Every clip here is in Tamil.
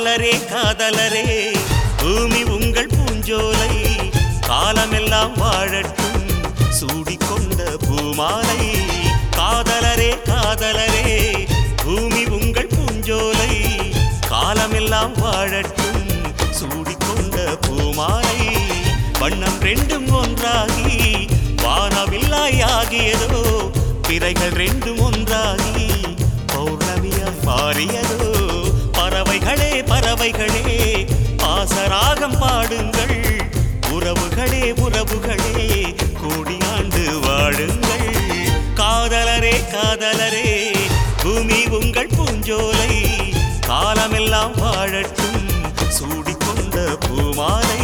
காதலரே காதலரே பூமி உங்கள் பூஞ்சோலை காலமெல்லாம் வாழட்டும் சூடிக்கொண்ட பூமாலை காதலரே காதலரே பூமி உங்கள் பூஞ்சோலை காலமெல்லாம் வாழட்டும் சூடிக்கொண்ட பூமாலை வண்ணம் ரெண்டும் ஒன்றாகி வானவில்லாயாகியதோ பிறைகள் ரெண்டும் ஒன்றாகி பௌர்ணமியாய் மாறியதோ பறவைகளே பறவைகளே பாசராகம் பாடுங்கள் உறவுகளே உறவுகளே கோடியாண்டு வாழுங்கள் காதலரே காதலரே பூமி உங்கள் பூஞ்சோலை காலமெல்லாம் வாழட்டும் சூடிக்கொண்ட பூமாலை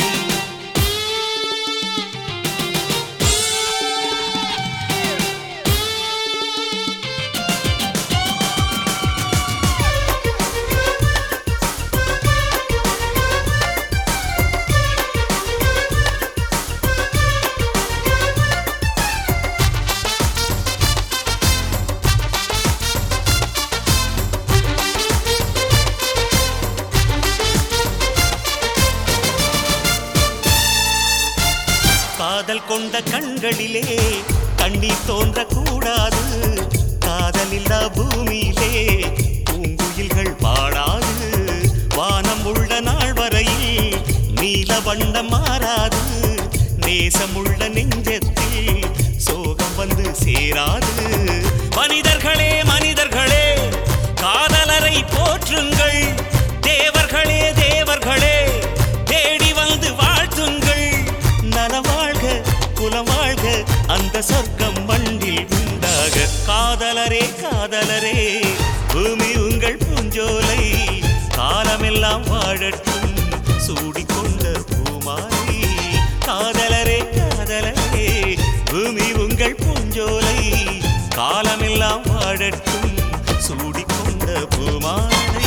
காதல் கொண்ட கண்களிலே கண்ணீர் தோன்றக்கூடாது காதலில்லா பூமியிலே பூங்குயில்கள் பாடாது வானம் உள்ள நாள் வரையில் நீல வண்ணம் மாறாது நேசமுள்ள நெஞ்சத்தில் சோகம் வந்து சேராது மனிதர்களே மனிதர்களே காதலரை போற்றுங்கள் தேவர்களே தேவர்களே தேடி வந்து வாழ்த்துங்கள் நலம் வாழ்க குலம் வாழ்க அந்த சொர்க்கம் மண்ணில் உண்டாக காதலரே காதலரே பூமி உங்கள் பூஞ்சோலை காலமெல்லாம் வாழட்டும் சூடிக்கொண்ட பூமாலை காதலரே காதலரே பூமி உங்கள் பூஞ்சோலை காலமெல்லாம் வாழட்டும் சூடிக்கொண்ட பூமாலை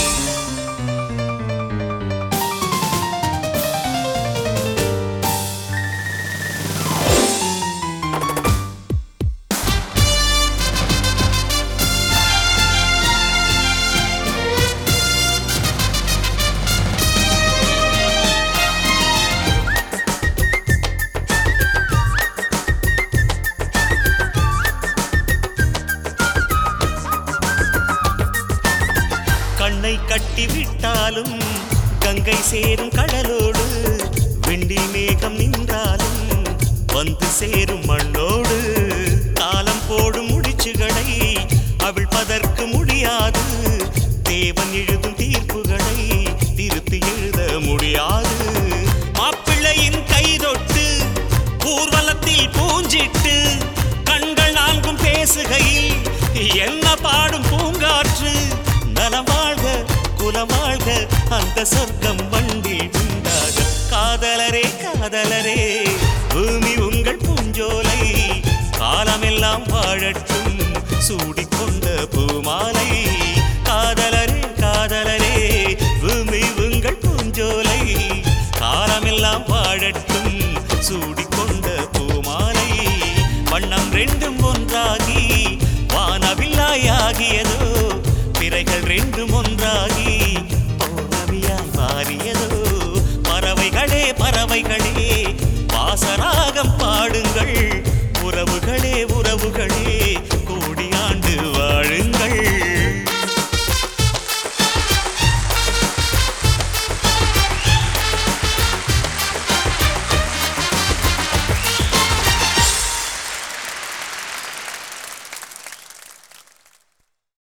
கண்ணை கட்டி விட்டாலும் கங்கை சேரும் கடலோடு விண்டி மேகம் நின்றாலும் வந்து சேரும் மண்ணோடு காலம் போடும் முடிச்சுகளை அவிழ்ப்பதற்கு முடியாது தேவன் எழுதும் தீர்ப்புகளை திருத்தி எழுத முடியாது மாப்பிள்ளையின் கை தொட்டு ஊர்வலத்தில் பூஞ்சிட்டு கண்கள் நான்கும் பேசுகையில் என்ன பாடும் பூங்காற்று நலம் வாழ்க குலம் வாழ்க அந்த சொர்க்கம் வண்டில் உண்டாக காதலரே காதலரே பூமி உங்கள் பூஞ்சோலை காலமெல்லாம் வாழட்டும் சூடிக்கொண்ட பூமாலை காதலரே காதலரே பூமி உங்கள் பூஞ்சோலை காலமெல்லாம் வாழட்டும் சூடிக்கொண்ட பூமாலை வண்ணம் ரெண்டும் ஒன்றாகி வானவில்லாயாகியதோ பிறைகள் ரெண்டும் ஒன்றாகி